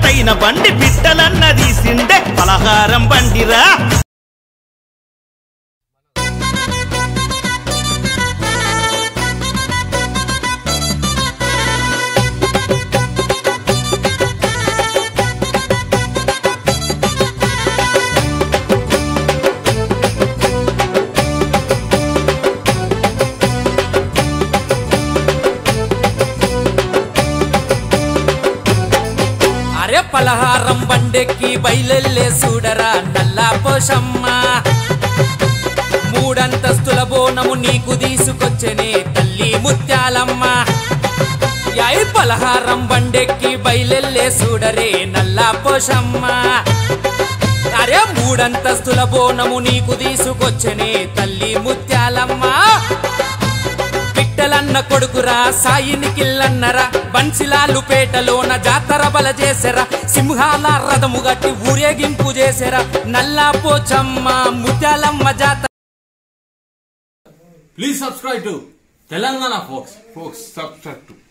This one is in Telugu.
పసందైన బండి బిడ్డలన్నది సిండే పలహారం బండిరా అరే పలహారం బండెక్కి బయలెల్లే చూడరా నల్లా పోషమ్మ మూడంతస్తుల బోనము నీకు తీసుకొచ్చనే తల్లి ముత్యాలమ్మ యాయ్ పలహారం బండెక్కి బయలెల్లే చూడరే నల్లా పోషమ్మ అరే మూడంతస్తుల బోనము నీకు తీసుకొచ్చనే తల్లి ముత్యాలమ్మ పిట్టలన్న కొడుకురా సాయిని కిల్లన్నరా బన్సిలాలు పేటలోన జాతర బల చేసెరా సింహాల రథము గట్టి ఊరేగింపు చేసెరా నల్లా పోచమ్మ ముత్యాలమ్మ జాతర Please subscribe to Telangana Fox. Folks, subscribe to